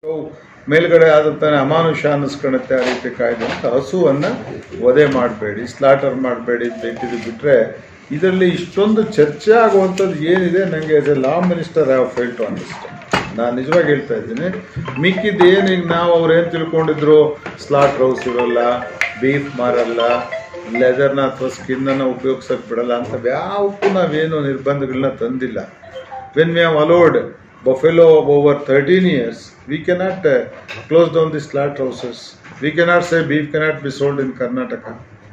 ಅವು ಮೇಲ್ಗಡೆ ಆದಂತಾನೆ ಅಮಾನುಷ ಅನ್ನಿಸ್ಕೊಳುತ್ತೆ ಆ ರೀತಿ ಕಾಯ್ದೆ ಅಂತ ಹಸುವನ್ನ ವಧೆ ಮಾಡಬೇಡಿ ಸ್ಲಾಟರ್ ಮಾಡಬೇಡಿ ಅಂತ ಇಟ್ಟಿದ್ದು ಬಿಟ್ರೆ ಇದರಲ್ಲಿ ಇಷ್ಟೊಂದು ಚರ್ಚೆ ಆಗುವಂಥದ್ದು ಏನಿದೆ ನನಗೆ as a law minister have fail to understand ನಾನು ನಿಜವಾಗಿ ಹೇಳ್ತಾ ಇದ್ದೀನಿ ಮಿಕ್ಕಿದ್ದು ಏನು ಈಗ ನಾವು ಅವ್ರು ಏನು ತಿಳ್ಕೊಂಡಿದ್ರು ಸ್ಲಾಟ್ ಹೌಸ್ ಇರೋಲ್ಲ ಬೀಫ್ ಮಾರಲ್ಲ ಲೆದರ್ನ ಅಥವಾ ಸ್ಕಿನ್ನನ್ನು ಉಪಯೋಗಿಸೋಕೆ ಬಿಡಲ್ಲ ಅಂತ ಯಾವಕ್ಕೂ ನಾವೇನು ನಿರ್ಬಂಧಗಳನ್ನ ತಂದಿಲ್ಲ when we have allowed buffalo over 13 years, we cannot uh, close down the slaughterhouses. We cannot say beef cannot be sold in Karnataka.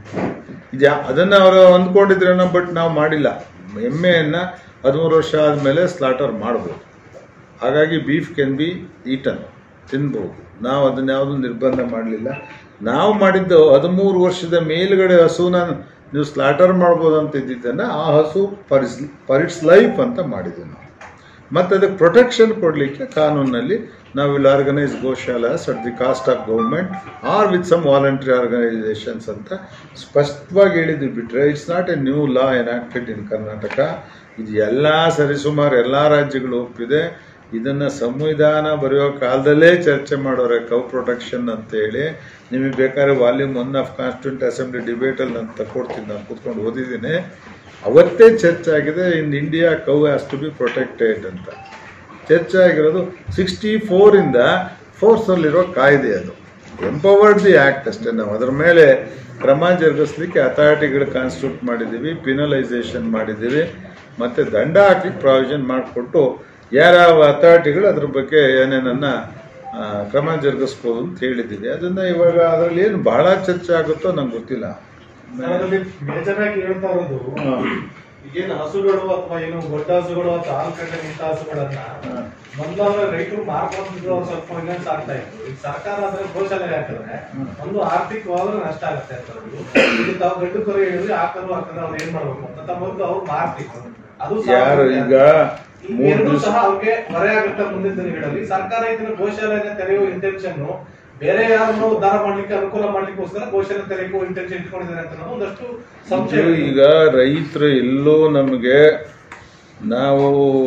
ಇದು ಯಾ- ಅದನ್ನ ಅವರು ಅಂದ್ಕೊಂಡಿದ್ರೇನೋ ಬಟ್ ನಾವು ಮಾಡಿಲ್ಲ ಎಮ್ಮೆಯನ್ನ ಹದಿಮೂರು ವರ್ಷ ಆದಮೇಲೆ ಸ್ಲಾಟರ್ ಮಾಡ್ಬೋದು ಹಾಗಾಗಿ ಬೀಫ್ ಕ್ಯಾನ್ ಬಿ ಈಟನ್ ತಿನ್ಬೋದು ನಾವು ಅದನ್ನ ಯಾವುದು ನಿರ್ಬಂಧ ಮಾಡಲಿಲ್ಲ ನಾವು ಮಾಡಿದ್ದು ಹದಿಮೂರು ವರ್ಷದ ಮೇಲ್ಗಡೆ ಹಸುನ ನೀವು ಸ್ಲಾಟರ್ ಮಾಡ್ಬೋದು ಅಂತ ಇದ್ದಿದ್ದನ್ನು ಆ ಹಸು for is for its life ಅಂತ ಮಾಡಿದ್ವಿ ನಾವು ಮತ್ತು ಅದಕ್ಕೆ ಪ್ರೊಟೆಕ್ಷನ್ ಕೊಡಲಿಕ್ಕೆ ಕಾನೂನಲ್ಲಿ ನಾವು will organise goshalas at the cost of government or with some voluntary organisations ಅಂತ ಸ್ಪಷ್ಟವಾಗಿ ಹೇಳಿದ್ವಿ ಬಿಟ್ರೆ it's not a new law enacted in Karnataka ಇದು ಎಲ್ಲ ಸರಿಸುಮಾರು ಎಲ್ಲ ರಾಜ್ಯಗಳು ಒಪ್ಪಿದೆ ಇದನ್ನ ಸಂವಿಧಾನ ಬರೆಯೋ ಕಾಲದಲ್ಲೇ ಚರ್ಚೆ ಮಾಡೋರೆ ಕೌ ಪ್ರೊಟೆಕ್ಷನ್ ಅಂತ ಹೇಳಿ ನಿಮಗೆ ಬೇಕಾದ್ರೆ volume one of constituent assembly ಡಿಬೇಟಲ್ಲಿ ನಾನು ತಗೊಡ್ತೀನಿ ನಾನು ಕೂತ್ಕೊಂಡು ಓದಿದ್ದೀನಿ ಅವತ್ತೇ ಚರ್ಚೆ ಆಗಿದೆ in India cow has to be protected ಅಂತ ಚರ್ಚೆ ಆಗಿರೋದು ಸಿಕ್ಸ್ಟಿ ಫೋರಿಂದ ಫೋರ್ಸಲ್ಲಿರೋ ಕಾಯ್ದೆ ಅದು ಎಂಪವರ್ಡ್ ದಿ ಆ್ಯಕ್ಟ್ ಅಷ್ಟೇ ನಾವು ಅದರ ಮೇಲೆ ಕ್ರಮ ಜರುಗಿಸ್ಲಿಕ್ಕೆ ಅಥಾರಿಟಿಗಳು ಕಾನ್ಸ್ಟಿಟ್ಯೂಟ್ ಮಾಡಿದ್ದೀವಿ ಪಿನಲೈಸೇಷನ್ ಮಾಡಿದ್ದೀವಿ ಮತ್ತು ದಂಡ ಹಾಕ್ಲಿಕ್ಕೆ ಪ್ರಾವಿಷನ್ ಮಾಡಿಕೊಟ್ಟು ಯಾರ್ಯಾವ ಅಥಾರಿಟಿಗಳು ಅದ್ರ ಬಗ್ಗೆ ಏನೇನನ್ನ ಆ, ಕ್ರಮ ಜರುಗಿಸ್ಬೋದು ಅಂತ ಹೇಳಿದ್ದೀವಿ ಅದನ್ನ ಇವಾಗ ಅದರಲ್ಲಿ ಏನು ಬಹಳ ಚರ್ಚೆ ಆಗುತ್ತೋ ನಂಗೆ ಗೊತ್ತಿಲ್ಲ ಅದರಲ್ಲಿ ಮೇಜರ್ ಆಗಿ ಹೇಳ್ತಾ ಇರೋದು ಈಗೇನು ಹಸುಗಳು ಅಥವಾ ಏನು ದೊಡ್ಡ ಹಸುಗಳು ಅಥವಾ ಹಾಲು ಕಟ್ಟೆ ನಿಂತ ಹಸುಗಳನ್ನ ಮೊದಲಾದ್ರೆ ರೈತರು ಮಾರ್ಕೊಂಡಿದ್ರು ಅವ್ರು ಸ್ವಲ್ಪ ಫೈನಾನ್ಸ್ ಆಗ್ತಾ ಇತ್ತು ಈಗ ಸರ್ಕಾರ ಅಂದ್ರೆ ಗೋಶಾಲೆ ಹಾಕಿದ್ರೆ ಒಂದು ಆರ್ಥಿಕವಾದ್ರೂ ನಷ್ಟ ಆಗುತ್ತೆ ಅಂತ ಅವ್ರಿಗೆ. ಈಗ ತಾವು ಗಂಡು ಕರು ಹೇಳಿದ್ರೆ ಆ ಕರು ಹಾಕಿದ್ರೆ ಅವ್ರು ಏನ್ ಮಾಡ್ಬೇಕು ಅಂತ ಮೊದಲು ಅವ್ರು ಮಾರ್ತಿದ್ರು ಅದು ಸಹ ಯಾರು ಈಗ ಈ ಮೂರು ಎರಡೂ ದಿವಸ ಸಹ ಅವ್ರಿಗೆ ಹೊರೆ ಆಗುತ್ತೆ ಮುಂದಿನ ದಿನಗಳಲ್ಲಿ ಸರ್ಕಾರ ಇದನ್ನ ಗೋಶಾಲೆನ ತೆರೆಯುವ ಇಂಟೆನ್ಷನ್ ಬೇರೆ ಯಾರನ್ನು ಉದ್ಧಾರ ಮಾಡ್ಲಿಕ್ಕೆ ಅನುಕೂಲ ಮಾಡ್ಲಿಕ್ಕೋಸ್ಕರ ಗೋಶಾಲೆ ತೆರೆಯುವ ಇಂಟೆನ್ಷನ್ ಇಟ್ಕೊಂಡಿದ್ದಾರೆ ಅಂತ ಅನ್ನೋದು ಒಂದಷ್ಟು ಸಂಶಯ ಇದು ಈಗ ರೈತರು ಎಲ್ಲೋ ನಮಗೆ ನಾವು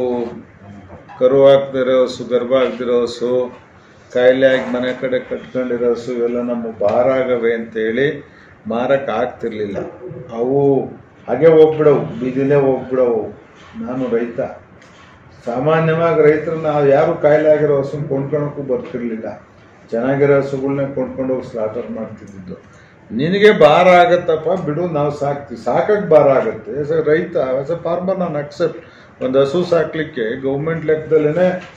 ಕರು ಹಾಕ್ದಿರೋ ಹಸು ಗರ್ಭ ಆಗ್ದಿರೋ ಹಸು ಕಾಯಿಲೆ ಆಗಿ ಮನೆ ಕಡೆ ಕಟ್ಕೊಂಡಿರೋ ಹಸು ಇವೆಲ್ಲ ನಮ್ಮ ಭಾರ ಆಗವೆ ಅಂತೇಳಿ ಮಾರಕ್ಕೆ ಆಗ್ತಿರ್ಲಿಲ್ಲ ಅವು ಹಾಗೆ ಹೋಗ್ಬಿಡವು ಬೀದಿಲೇ ಹೋಗ್ಬಿಡವು ನಾನು ರೈತ ಸಾಮಾನ್ಯವಾಗಿ ರೈತರು ನಾವು ಯಾರು ಕಾಯಿಲೆ ಆಗಿರೋ ಹಸು ಕೊಂಡ್ಕೊಳಕ್ಕೂ ಬರ್ತಿರ್ಲಿಲ್ಲ ಚೆನ್ನಾಗಿರೋ ಹಸುಗಳ್ನ ಕೊಂಡ್ಕೊಂಡು ಹೋಗಿ ಸ್ಲಾಟರ್ ಮಾಡ್ತಿದ್ದು ನಿನಗೆ ಭಾರ ಆಗತ್ತಪ್ಪ ಬಿಡು ನಾವು ಸಾಕ್ತೀವಿ ಸಾಕಕ್ಕೆ ಭಾರ ಆಗುತ್ತೆ ಆಸ್ ಎ ರೈತ ಆಸ್ ಎ ಫಾರ್ಮರ್ ನಾನು ಅಕ್ಸೆಪ್ಟ್ ಒಂದು ಹಸು ಸಾಕ್ಲಿಕ್ಕೆ ಗೌರ್ಮೆಂಟ್ ಲೆಕ್ಕದಲ್ಲೇ